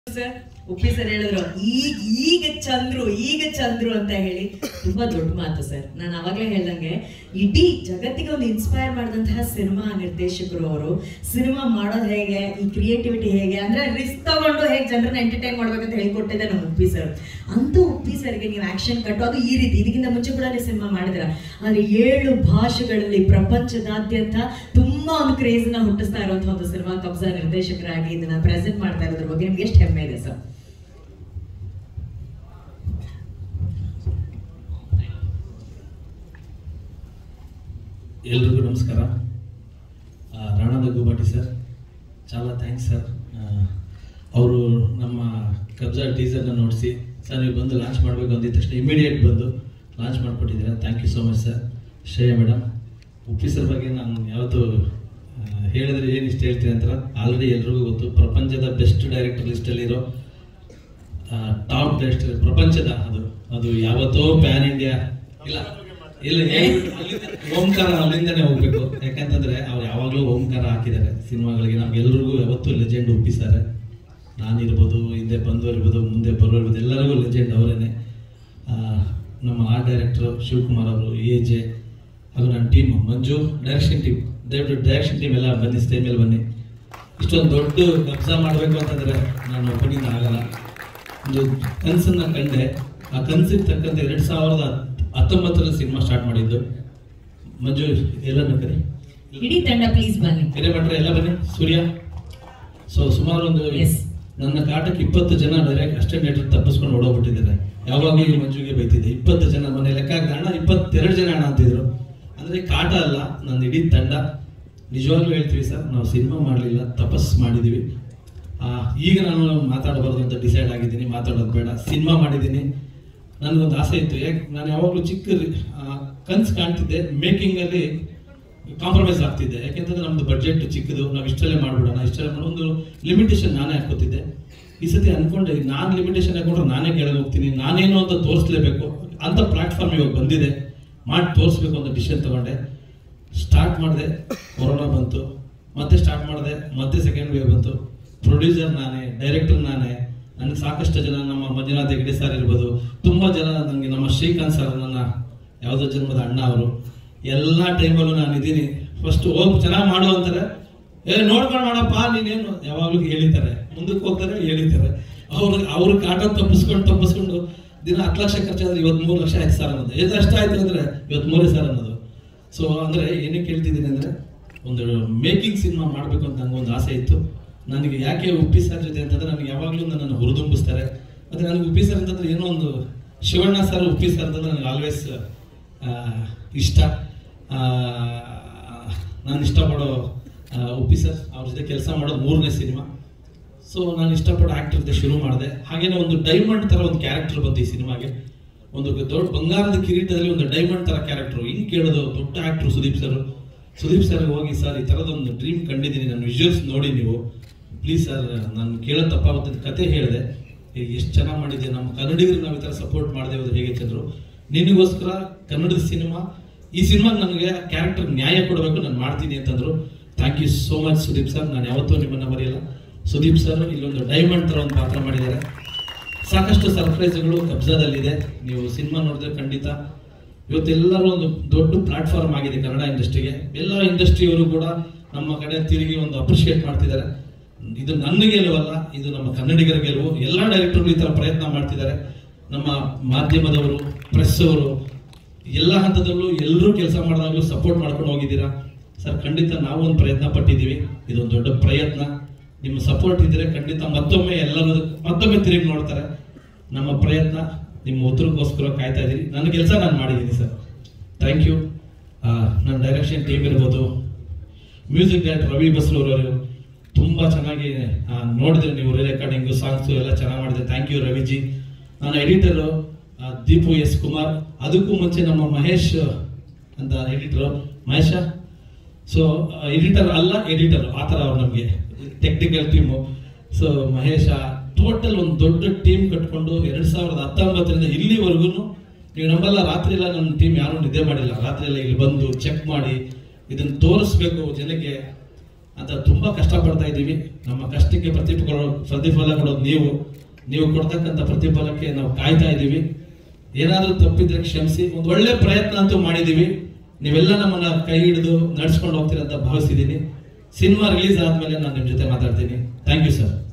Sir Uppi sir ಹೇಳಿದ್ರು ಈಗ ಈಗ ಚಂದ್ರು ಈಗ ಚಂದ್ರು ಅಂತ ಹೇಳಿ ತುಂಬಾ ದೊಡ್ಡ ಮಾತು ಸರ್ ನಾನು ಅವಾಗಲೇ ಹೇಳ್ದಂಗೆ ಇಡೀ ಜಗತ್ತಿಗೆ ಒಂದು ಇನ್ಸ್ಪೈರ್ ಮಾಡಿದಂತಹ ಸಿನಿಮಾ ನಿರ್ದೇಶಕರು ಅವರು ಸಿನಿಮಾ ಮಾಡೋದು ಹೇಗೆ ಈ ಕ್ರಿಯೇಟಿವಿಟಿ ಹೇಗೆ ಅಂದ್ರೆ ರಿಸ್ಕ್ ತಗೊಂಡು ಹೇಗೆ ಜನರನ್ನ ಎಂಟರ್ಟೈನ್ ಮಾಡ್ಬೇಕಂತ ಹೇಳ್ಕೊಟ್ಟಿದ್ದೆ ನಮ್ಮ ಉಪ್ಪಿ ಸರ್ ಅಂತ ಉಪ್ಪಿ ಸರ್ಗೆ ನೀವು ಆಕ್ಷನ್ ಕಟ್ಟು ಅದು ಈ ರೀತಿ ಇದಕ್ಕಿಂತ ಮುಂಚೆ ಕೂಡ ನೀವು ಸಿನಿಮಾ ಮಾಡಿದ್ರ ಆದ್ರೆ ಏಳು ಭಾಷೆಗಳಲ್ಲಿ ಪ್ರಪಂಚದಾದ್ಯಂತ ತುಂಬಾ ಒಂದು ಕ್ರೇಜ್ ನ ಹುಟ್ಟಿಸ್ತಾ ಇರುವಂತಹ ಒಂದು ಸಿನಿಮಾ ಕಬ್ಜಾ ನಿರ್ದೇಶಕರಾಗಿ ಇದನ್ನ ಪ್ರೆಸೆಂಟ್ ಮಾಡ್ತಾ ಇರೋದ್ರ ಬಗ್ಗೆ ನಿಮ್ಗೆ ಎಷ್ಟು ಹೆಮ್ಮೆ ಇದೆ ಸರ್ ಎಲ್ರಿಗೂ ನಮಸ್ಕಾರ ಆ, ರಾಣಾ ದಗ್ಗುಬಾಟಿ ಸರ್ చాలా ಥ್ಯಾಂಕ್ಸ್ ಸರ್ ಅವರು ನಮ್ಮ ಕಬ್ಜಾ ಟೀಸರ್ನ ನೋಡಿಸಿ ಸರ್ ನೀವು ಬಂದು ಲಾಂಚ್ ಮಾಡಬೇಕು ಅಂದಿದ ತಕ್ಷಣ ಇಮಿಡಿಯೇಟ್ ಬಂದು ಲಾಂಚ್ ಮಾಡಿಕೊಟ್ಟಿದ್ದೀರಾ thank you so much sir Shreya madam Uppi sir ಬಗ್ಗೆ ನಾನು ಯಾವತ್ತು ಆ, ಹೇಳಿದ್ರೆ ಏನು ಇಷ್ಟ ಹೇಳ್ತೀನಿ ಅಂತ ಆಲ್ರೆಡಿ ಎಲ್ರಿಗೂ ಗೊತ್ತು ಪ್ರಪಂಚದ ಬೆಸ್ಟ್ ಡೈರೆಕ್ಟರ್ ಲಿಸ್ಟಲ್ಲಿರೋ ಟಾಪ್ ಡೈರೆಕ್ಟರ್ ಪ್ರಪಂಚದ ಅದು ಅದು ಯಾವತ್ತೋ ಪ್ಯಾನ್ ಇಂಡಿಯಾ ಇಲ್ಲ ಇಲ್ಲ ಏ- ಅಲ್ಲಿಂದ- ಓಂಕಾರ ಅಲ್ಲಿಂದನೇ ಹೋಗ್ಬೇಕು ಯಾಕಂತಂದ್ರೆ ಅವ್ರು ಯಾವಾಗಲೂ ಓಂಕಾರ ಹಾಕಿದ್ದಾರೆ ಸಿನಿಮಾಗಳಿಗೆ ನಮ್ಗೆಲ್ರಿಗೂ ಯಾವತ್ತೂ ಲೆಜೆಂಡ್ ಒಪ್ಪಿದ್ದಾರೆ ನಾನಿರ್ಬೋದು ಹಿಂದೆ ಬಂದವರು ಇರ್ಬೋದು ಮುಂದೆ ಬರೋರು ಇರ್ಬೋದು ಎಲ್ಲರಿಗೂ ಲೆಜೆಂಡ್ ಅವರೇನೆ ಆ, ನಮ್ಮ ಆರ್ಟ್ ಡೈರೆಕ್ಟರ್ ಶಿವಕುಮಾರ್ ಅವರು ಎ ಜೆ ಹಾಗೂ ನನ್ನ ಟೀಮ್ ಮಂಜು ಡೈರೆಕ್ಷನ್ ಟೀಮ್ ದಯವಿಟ್ಟು ಡೈರೆಕ್ಷನ್ ಟೀಮ್ ಎಲ್ಲ ಬನ್ನಿ ಸ್ಟೇ ಮೇಲೆ ಬನ್ನಿ ಇಷ್ಟೊಂದು ದೊಡ್ಡ ಕಬ್ಜಾ ಮಾಡಬೇಕು ಅಂತಂದ್ರೆ ನಾನು ಒಬ್ಬನಿಂದ ಆಗಲ್ಲ ಒಂದು ಕನಸನ್ನ ಕಂಡೆ ಆ ಕನಸಿಗೆ ತಕ್ಕಂತೆ ಎರಡು ಸಾವಿರದ ಹತ್ತೊಂಬತ್ತರಲ್ಲಿ ಸಿನಿಮಾ ಸ್ಟಾರ್ಟ್ ಮಾಡಿದ್ದು ಮಂಜು ಎಲ್ಲನೂ ಕರಿ ಇಡೀ ತಂಡ ಪ್ಲೀಸ್ ಬನ್ನಿ ಹಿರೇಭಟ್ರ ಎಲ್ಲ ಬನ್ನಿ ಸೂರ್ಯ ಸೊ ಸುಮಾರು ಒಂದು Yes. ನನ್ನ ಕಾಟಕ್ಕೆ ಇಪ್ಪತ್ತು ಜನ ಡೈರೆಕ್ಟ್ ಅಸಿಸ್ಟೆಂಟ್ ಡೈರೆಕ್ಟರ್ ತಪ್ಪಿಸ್ಕೊಂಡು ಓಡೋಗ್ಬಿಟ್ಟಿದ್ದಾರೆ ಯಾವಾಗಲೂ ಈ ಮಂಜುಗೆ ಬೈತಿದ್ದೆ ಇಪ್ಪತ್ತು ಜನ ಮನೆ ಲೆಕ್ಕ ಹಾಕಿದ್ರೆ ಅಣ್ಣ ಇಪ್ಪತ್ತೆರಡು ಜನ ಅಣ್ಣ ಅಂತಿದ್ರು ಅಂದ್ರೆ ಕಾಟ ಅಲ್ಲ ನನ್ನ ಇಡೀ ತಂಡ ನಿಜವಾಗ್ಲೂ ಹೇಳ್ತೀವಿ ಸರ್ ನಾವು ಸಿನಿಮಾ ಮಾಡಲಿಲ್ಲ ತಪಸ್ ಮಾಡಿದ್ದೀವಿ ಆ, ಈಗ ನಾನು ಮಾತಾಡಬಾರ್ದು ಅಂತ ಡಿಸೈಡ್ ಆಗಿದ್ದೀನಿ ಮಾತಾಡೋದು ಬೇಡ ಸಿನಿಮಾ ಮಾಡಿದ್ದೀನಿ ನನಗೊಂದು ಆಸೆ ಇತ್ತು ಯಾಕೆ ನಾನು ಯಾವಾಗಲೂ ಚಿಕ್ಕ ಕನ್ಸು ಕಾಣ್ತಿದ್ದೆ ಮೇಕಿಂಗಲ್ಲಿ ಕಾಂಪ್ರಮೈಸ್ ಆಗ್ತಿದ್ದೆ ಯಾಕೆಂತಂದ್ರೆ ನಮ್ದು ಬಡ್ಜೆಟ್ ಚಿಕ್ಕದು ನಾವು ಇಷ್ಟಲ್ಲೇ ಮಾಡ್ಬಿಡೋಣ ಇಷ್ಟಲ್ಲೇ ಮಾಡೋ ಒಂದು ಲಿಮಿಟೇಷನ್ ನಾನೇ ಹಾಕೋತಿದ್ದೆ ಈ ಸತಿ ಅನ್ಕೊಂಡೆ ನಾನು ಲಿಮಿಟೇಷನ್ ಹಾಕೊಂಡ್ರೆ ನಾನೇ ಕೆಳಗೆ ಹೋಗ್ತೀನಿ ನಾನೇನು ಅಂತ ತೋರಿಸ್ಲೇಬೇಕು ಅಂತ ಪ್ಲಾಟ್ಫಾರ್ಮ್ ಇವಾಗ ಬಂದಿದೆ ಮಾಡಿ ತೋರಿಸ್ಬೇಕು ಅಂತ ಡಿಸಿಷನ್ ತಗೊಂಡೆ ಸ್ಟಾರ್ಟ್ ಮಾಡಿದೆ ಕೊರೋನಾ ಬಂತು ಮತ್ತೆ ಸ್ಟಾರ್ಟ್ ಮಾಡಿದೆ ಮತ್ತೆ ಸೆಕೆಂಡ್ ವೇವ್ ಬಂತು ಪ್ರೊಡ್ಯೂಸರ್ ನಾನೇ ಡೈರೆಕ್ಟರ್ ನಾನೇ ನನಗೆ ಸಾಕಷ್ಟು ಜನ ನಮ್ಮ ಮಂಜುನಾಥ್ ಹೆಗಡೆ ಸರ್ ಇರ್ಬೋದು ತುಂಬ ಜನ ನನಗೆ ನಮ್ಮ ಶ್ರೀಕಾಂತ್ ಸರ್ ನನ್ನ ಯಾವುದೋ ಜನ್ಮದ ಅಣ್ಣ ಅವರು ಎಲ್ಲ ಟೈಮಲ್ಲೂ ನಾನು ಇದ್ದೀನಿ ಫಸ್ಟ್ ಹೋಗಿ ಚೆನ್ನಾಗಿ ಮಾಡು ಅಂತಾರೆ ಏ ನೋಡ್ಕೊಂಡು ಮಾಡಪ್ಪ ನೀನೇನು ಯಾವಾಗಲೂ ಹೇಳಿದ್ದಾರೆ ಮುಂದಕ್ಕೆ ಹೋಗ್ತಾರೆ ಹೇಳಿದ್ದಾರೆ ಅವ್ರು ಅವ್ರ ಕಾಟ ತಪ್ಪಿಸ್ಕೊಂಡು ತಪ್ಪಿಸ್ಕೊಂಡು ದಿನ ಹತ್ತು ಲಕ್ಷ ಖರ್ಚಾದ್ರೆ ಇವತ್ತು ಮೂರು ಲಕ್ಷ ಆಯ್ತು ಸರ್ ಅನ್ನೋದು ಎಷ್ಟು ಅಷ್ಟ ಆಯ್ತು ಅಂದ್ರೆ ಇವತ್ತು ಮೂರೇ ಸರ್ ಅನ್ನೋದು ಸೊ ಅಂದ್ರೆ ಏನಕ್ಕೆ ಹೇಳ್ತಿದ್ದೀನಿ ಅಂದ್ರೆ ಒಂದು ಮೇಕಿಂಗ್ ಸಿನಿಮಾ ಮಾಡಬೇಕು ಅಂತ ನಂಗೊಂದು ಆಸೆ ಇತ್ತು ನನಗೆ ಯಾಕೆ ಉಪ್ಪಿ ಸರ್ ಜೊತೆ ಅಂತಂದ್ರೆ ನನಗೆ ಯಾವಾಗಲೂ ನನ್ನನ್ನು ಹುರಿದುಂಬಿಸ್ತಾರೆ ಮತ್ತೆ ನನಗೆ ಉಪ್ಪಿ ಸರ್ ಅಂತಂದ್ರೆ ಏನೋ ಒಂದು ಶಿವಣ್ಣ ಸರ್ ಉಪ್ಪಿ ಸರ್ ಅಂತಂದ್ರೆ ನನಗೆ ಆಲ್ವೇಸ್ ಇಷ್ಟ ಆ, ನಾನು ಇಷ್ಟಪಡೋ ಆ, ಉಪ್ಪಿ ಸರ್ ಅವ್ರ ಜೊತೆ ಕೆಲಸ ಮಾಡೋದು ಮೂರನೇ ಸಿನಿಮಾ ಸೊ ನಾನು ಇಷ್ಟಪಡೋ ಆಕ್ಟರ್ ಜೊತೆ ಶುರು ಮಾಡಿದೆ ಹಾಗೇನೆ ಒಂದು ಡೈಮಂಡ್ ತರ ಒಂದು ಕ್ಯಾರೆಕ್ಟರ್ ಬಂತು ಈ ಸಿನಿಮಾಗೆ ಒಂದು ದೊಡ್ಡ ಬಂಗಾರದ ಕಿರೀಟದಲ್ಲಿ ಒಂದು ಡೈಮಂಡ್ ತರ ಕ್ಯಾರೆಕ್ಟರ್ ಹಿಂಗ್ ಕೇಳೋದು ದೊಡ್ಡ actor Sudeep sir Sudeep sir ಹೋಗಿ ಸರ್ ಈ ಥರದೊಂದು ಡ್ರೀಮ್ ಕಂಡಿದ್ದೀನಿ ನಾನು ವಿಜುವಲ್ಸ್ ನೋಡಿ ನೀವು ಪ್ಲೀಸ್ ಸರ್ ನಾನು ಕೇಳೋ ತಪ್ಪಾಗುತ್ತೆ ಅಂತ ಕತೆ ಹೇಳಿದೆ ಎಷ್ಟು ಚೆನ್ನಾಗಿ ಮಾಡಿದ್ದೆ ನಮ್ಮ ಕನ್ನಡಿಗರಿಗೆ ನಾವು ಈ ಥರ ಸಪೋರ್ಟ್ ಮಾಡದೆ ಹೋದ್ರೆ ಹೇಗೆ ಚಂದ್ರು ನಿನಗೋಸ್ಕರ ಕನ್ನಡದ ಸಿನಿಮಾ ಈ ಸಿನಿಮಾಗೆ ನನಗೆ ಕ್ಯಾರೆಕ್ಟರ್ ನ್ಯಾಯ ಕೊಡಬೇಕು ನಾನು ಮಾಡ್ತೀನಿ ಅಂತಂದ್ರು thank you so much Sudeep sir ನಾನು ಯಾವತ್ತೂ ನಿಮ್ಮನ್ನ ಮರೆಯಲ್ಲ ಸುದೀಪ್ ಸರ್ ಇಲ್ಲೊಂದು ಡೈಮಂಡ್ ಥರ ಒಂದು ಪಾತ್ರ ಮಾಡಿದ್ದಾರೆ ಸಾಕಷ್ಟು ಸರ್ಪ್ರೈಸ್ಗಳು ಕಬ್ಜಾದಲ್ಲಿದೆ ನೀವು ಸಿನಿಮಾ ನೋಡಿದ್ರೆ ಖಂಡಿತ ಇವತ್ತೆಲ್ಲರೂ ಒಂದು ದೊಡ್ಡ ಪ್ಲಾಟ್ಫಾರ್ಮ್ ಆಗಿದೆ ಕನ್ನಡ ಇಂಡಸ್ಟ್ರಿಗೆ ಎಲ್ಲ ಇಂಡಸ್ಟ್ರಿಯವರು ಕೂಡ ನಮ್ಮ ಕಡೆ ತಿರುಗಿ ಒಂದು ಅಪ್ರಿಷಿಯೇಟ್ ಮಾಡ್ತಿದ್ದಾರೆ ಇದು ನನ್ನ ಗೆಲುವಲ್ಲ ಇದು ನಮ್ಮ ಕನ್ನಡಿಗರ ಗೆಲುವು ಎಲ್ಲ ಡೈರೆಕ್ಟರ್ಗಳು ಈ ಥರ ಪ್ರಯತ್ನ ಮಾಡ್ತಿದ್ದಾರೆ ನಮ್ಮ ಮಾಧ್ಯಮದವರು ಪ್ರೆಸ್ ಅವರು ಎಲ್ಲ ಹಂತದಲ್ಲೂ ಎಲ್ಲರೂ ಕೆಲಸ ಮಾಡಿದಾಗಲೂ ಸಪೋರ್ಟ್ ಮಾಡ್ಕೊಂಡು ಹೋಗಿದ್ದೀರಾ ಸರ್ ಖಂಡಿತ ನಾವು ಒಂದು ಪ್ರಯತ್ನ ಪಟ್ಟಿದ್ದೀವಿ ಇದೊಂದು ದೊಡ್ಡ ಪ್ರಯತ್ನ ನಿಮ್ಮ ಸಪೋರ್ಟ್ ಇದ್ರೆ ಖಂಡಿತ ಮತ್ತೊಮ್ಮೆ ಎಲ್ಲರೂ ಮತ್ತೊಮ್ಮೆ ತಿರುಗಿ ನೋಡ್ತಾರೆ ನಮ್ಮ ಪ್ರಯತ್ನ ನಿಮ್ಮ ಉತ್ತರಕ್ಕೋಸ್ಕರ ಕಾಯ್ತಾ ಇದ್ದೀರಿ ನನ್ನ ಕೆಲಸ ನಾನು ಮಾಡಿದ್ದೀನಿ ಸರ್ ಥ್ಯಾಂಕ್ ಯು ನನ್ನ ಡೈರೆಕ್ಷನ್ ಟೀಮ್ ಇರ್ಬೋದು ಮ್ಯೂಸಿಕ್ ಡೈರೆಕ್ಟರ್ ರವಿ ಬಸ್ರೂರವರು ತುಂಬ ಚೆನ್ನಾಗಿ ಆ, ನೋಡಿದ್ರೆ ನೀವು ರೆಕಾರ್ಡಿಂಗು ಸಾಂಗ್ಸು ಎಲ್ಲ ಚೆನ್ನಾಗಿ ಮಾಡಿದೆ ಥ್ಯಾಂಕ್ ಯು ರವಿಜಿ ನಾನು ಎಡಿಟರು ದೀಪು ಎಸ್ ಕುಮಾರ್ ಅದಕ್ಕೂ ಮುಂಚೆ ನಮ್ಮ ಮಹೇಶ್ ಅಂತ ಎಡಿಟರು ಮಹೇಶ ಸೊ ಎಡಿಟರ್ ಅಲ್ಲ ಎಡಿಟರ್ ಆ ಥರ ಅವ್ರು ನಮಗೆ technical team so Mahesh total ಒಂದು ದೊಡ್ಡ ಟೀಮ್ ಕಟ್ಕೊಂಡು ಎರಡು ಸಾವಿರದ ಹತ್ತೊಂಬತ್ತರಿಂದ ಇಲ್ಲಿವರೆಗೂ ನೀವು ನಂಬಲ್ಲ ರಾತ್ರಿ ಎಲ್ಲ ನನ್ನ ಟೀಮ್ ಯಾರು ನಿದ್ದೆ ಮಾಡಿಲ್ಲ ರಾತ್ರಿ ಎಲ್ಲ ಇಲ್ಲಿ ಬಂದು ಚೆಕ್ ಮಾಡಿ ಇದನ್ನು ತೋರಿಸ್ಬೇಕು ಜನಕ್ಕೆ ಅಂತ ತುಂಬಾ ಕಷ್ಟಪಡ್ತಾ ಇದ್ದೀವಿ ನಮ್ಮ ಕಷ್ಟಕ್ಕೆ ಪ್ರತಿಫಲ ಪ್ರತಿಫಲ ಕೊಡೋದು ನೀವು ನೀವು ಕೊಡ್ತಕ್ಕಂಥ ಪ್ರತಿಫಲಕ್ಕೆ ನಾವು ಕಾಯ್ತಾ ಇದ್ದೀವಿ ಏನಾದರೂ ತಪ್ಪಿದ್ರೆ ಕ್ಷಮಿಸಿ ಒಂದು ಒಳ್ಳೆ ಪ್ರಯತ್ನ ಅಂತೂ ಮಾಡಿದ್ದೀವಿ ನೀವೆಲ್ಲ ನಮ್ಮನ್ನ ಕೈ ಹಿಡಿದು ನಡ್ಸ್ಕೊಂಡು ಹೋಗ್ತೀರ ಅಂತ ಭಾವಿಸಿದ್ದೀನಿ ಸಿನಿಮಾ ರಿಲೀಸ್ ಆದ್ಮೇಲೆ ನಾನು ನಿಮ್ಮ ಜೊತೆ ಮಾತಾಡ್ತೀನಿ ಥ್ಯಾಂಕ್ ಯು ಸರ್